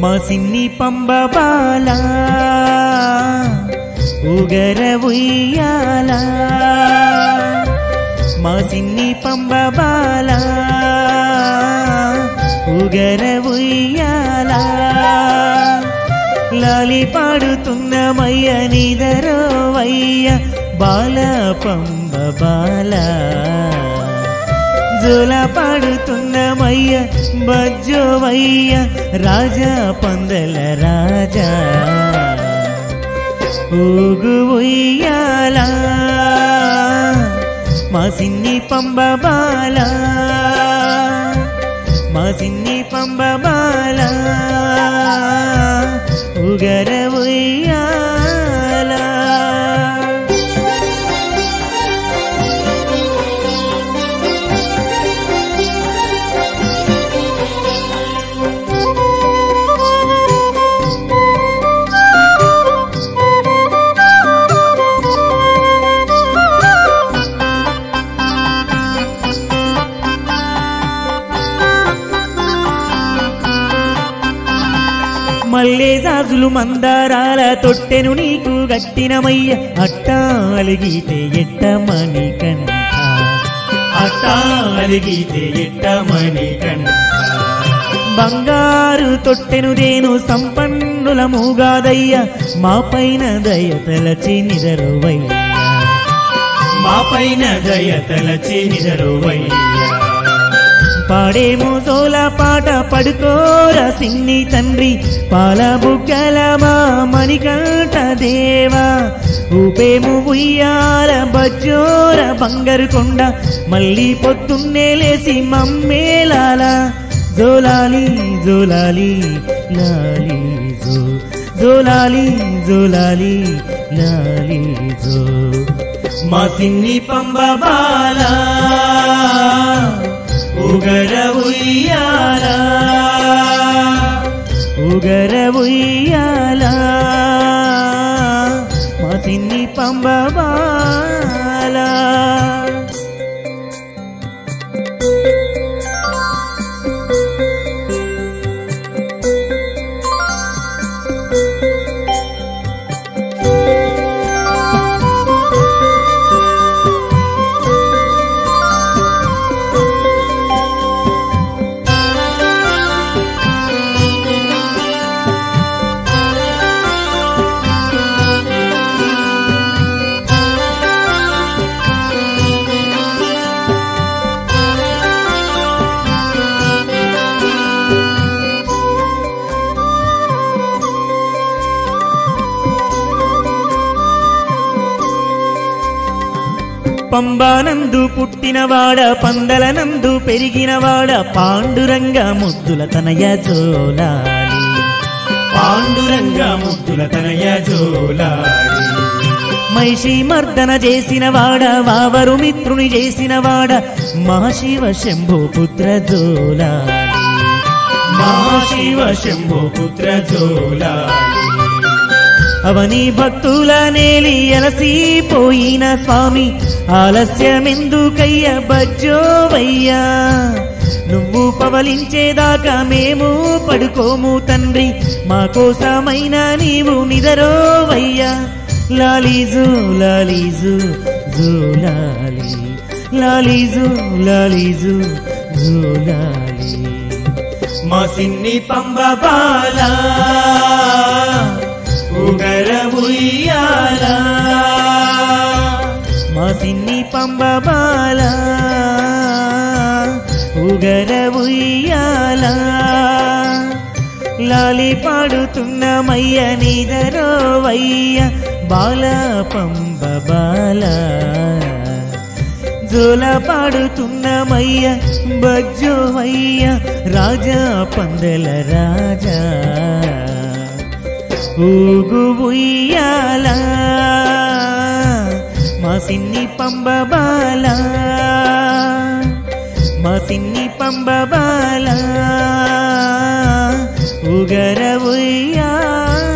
మా సిన్ని పంబ బాల ఉగర ఉయ్యాల మా సిన్ని పంబ బాల ఉగర ఉయ్యాల లాలి పాడుతున్నమయ్య నిదరోవయ్య బాల పంబ బాల జోల పాడుతున్నమయ్య బజ్జోవయ్య రాజా పందల రాజా ఊగు ఉయ్యాల మా సిన్ని పంబ బాల మా సిన్ని పంబ బాల ఉగర ఉయ్యాల మల్లే జాజులు మందారాల తొట్టెను నీకు గట్టినమయ్య అట్టా అలిగితే ఎట్టమని కంట అట్టా అలిగితే ఎట్టమని కంట బంగారు తొట్టెను దేను సంపన్నుల మూగాదయ్య మా పైన దయ తలచి నిదరువయ్య మా పైన దయ తలచి నిదరువయ్యా పాడేమో సోల పాట పడుకోర సిన్ని తండ్రి పాల బుగ్గల మా మణికంఠ దేవా ఊపేము ఉయ్యాల బజ్జోర బంగారు కొండ మళ్ళీ పొద్దున్నే లేసి మమ్మేలాల జోలాలి జోలాలి లాలి జో జోలాలి జోలాలి లాలి జో మా సిన్ని పంబ బాల ఉగర ఉయ్యాల ఉగర ఉయ్యాల మా సిన్ని పంబ బాల పంబానందు పుట్టినవాడ పందలనందు పెరిగినవాడ పాండురంగ ముద్దుల తనయ జోలాలి పాండురంగ ముద్దుల తనయ జోలాడి మైషి మర్దన చేసినవాడ వావరు మిత్రుని చేసినవాడ మా శివ శంభో పుత్ర జోలాలి మా శివ శంభో పుత్ర జోలాడి అవని భక్తుల నేలి అలసిపోయిన స్వామి ఆలస్యమెందుకయ్య బజ్జోవయ్యా నువ్వు పవలించేదాకా మేము పడుకోము తండ్రి మా కోసమైన నీవు నిదరోవయ్యా లాలీజు లాలీజు జూలాలి లాలీజు లాలీజు జూలాలి మా సిన్ని పంబ బాల ఉగర ఉయ్యాల మా సిన్ని పంబ బాల ఉగర ఉయ్యాల లాలి పాడుతున్నమయ్య నిదరోవయ్య బాల పంబ బాల జోల పాడుతున్నమయ్య బజ్జోవయ్య రాజా పందల రాజా ఊగు ఉయ్యాల మా సిన్ని పంబ బాల మా సిన్ని పంబ బాల ఉగర ఉయ్యాల